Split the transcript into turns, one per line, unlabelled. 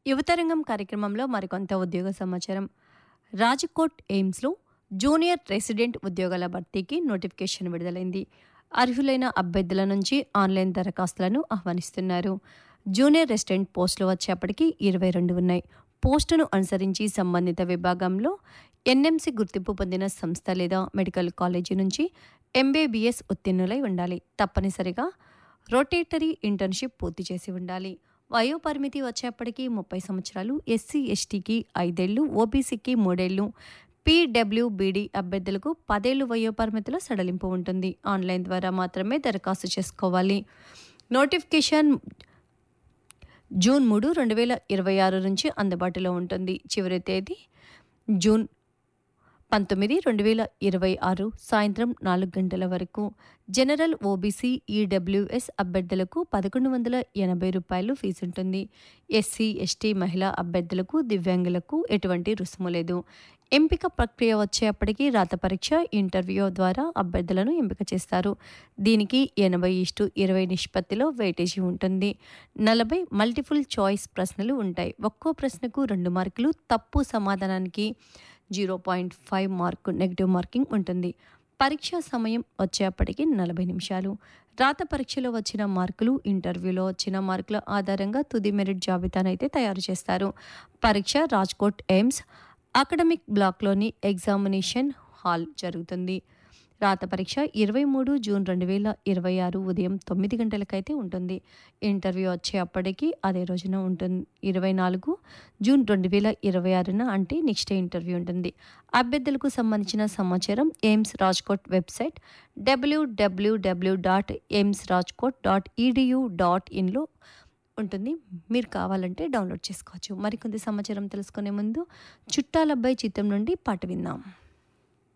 యువతరంగం కార్యక్రమంలో మరికొంత ఉద్యోగ సమాచారం రాజ్కోట్ ఎయిమ్స్లో జూనియర్ రెసిడెంట్ ఉద్యోగాల భర్తీకి నోటిఫికేషన్ విడుదలైంది అర్హులైన అభ్యర్థుల నుంచి ఆన్లైన్ దరఖాస్తులను ఆహ్వానిస్తున్నారు జూనియర్ రెసిడెంట్ పోస్టులు వచ్చేప్పటికి ఇరవై రెండు ఉన్నాయి పోస్టును అనుసరించి సంబంధిత విభాగంలో ఎన్ఎంసి గుర్తింపు పొందిన సంస్థ లేదా మెడికల్ కాలేజీ నుంచి ఎంబీబీఎస్ ఉత్తీర్ణులై ఉండాలి తప్పనిసరిగా రొటేటరీ ఇంటర్న్షిప్ పూర్తి చేసి ఉండాలి వయో పరిమితి వచ్చేప్పటికి ముప్పై సంవత్సరాలు ఎస్సీ ఎస్టీకి ఐదేళ్లు ఓబీసీకి మూడేళ్లు పీడబ్ల్యూబీడీ అభ్యర్థులకు పదేళ్లు వయో పరిమితిలో సడలింపు ఉంటుంది ఆన్లైన్ ద్వారా మాత్రమే దరఖాస్తు చేసుకోవాలి నోటిఫికేషన్ జూన్ మూడు రెండు వేల ఇరవై ఆరు నుంచి అందుబాటులో ఉంటుంది చివరి తేదీ జూన్ పంతొమ్మిది రెండు వేల ఇరవై ఆరు సాయంత్రం నాలుగు గంటల వరకు జనరల్ ఓబీసీ ఈడబ్ల్యూఎస్ అభ్యర్థులకు పదకొండు వందల ఎనభై రూపాయలు ఫీజు ఉంటుంది ఎస్సీ ఎస్టీ మహిళా అభ్యర్థులకు దివ్యాంగులకు ఎటువంటి రుసుము లేదు ఎంపిక ప్రక్రియ వచ్చేప్పటికి రాత పరీక్ష ఇంటర్వ్యూ ద్వారా అభ్యర్థులను ఎంపిక చేస్తారు దీనికి ఎనభై ఇష్టు ఇరవై నిష్పత్తిలో వెయిటేజీ ఉంటుంది నలభై మల్టిపుల్ చాయిస్ ప్రశ్నలు ఉంటాయి ఒక్కో ప్రశ్నకు రెండు మార్కులు తప్పు సమాధానానికి zero point five mark negative marking ఉంటుంది పరీక్ష సమయం వచ్చేప్పటికి నలభై నిమిషాలు రాత పరీక్షలో వచ్చిన మార్కులు ఇంటర్వ్యూలో వచ్చిన మార్కుల ఆధారంగా తుది మెరిట్ జాబితానైతే తయారు చేస్తారు పరీక్ష రాజ్కోట్ ఎయిమ్స్ అకాడమిక్ బ్లాక్లోని ఎగ్జామినేషన్ హాల్ జరుగుతుంది రాత పరీక్ష ఇరవై మూడు జూన్ రెండు వేల ఇరవై ఆరు ఉదయం తొమ్మిది గంటలకైతే ఉంటుంది ఇంటర్వ్యూ వచ్చే అప్పటికి అదే రోజున ఉంటుంది ఇరవై నాలుగు జూన్ రెండు వేల ఇరవై ఆరున అంటే నెక్స్ట్ డే ఇంటర్వ్యూ ఉంటుంది అభ్యర్థులకు సంబంధించిన సమాచారం AIIMS Rajkot website W W W dot AIIMS Rajkot dot E D U dot ఇన్లో ఉంటుంది మీరు కావాలంటే డౌన్లోడ్ చేసుకోవచ్చు మరికొంత సమాచారం తెలుసుకునే ముందు చుట్టాలబ్బాయి చిత్రం నుండి పాట విందాం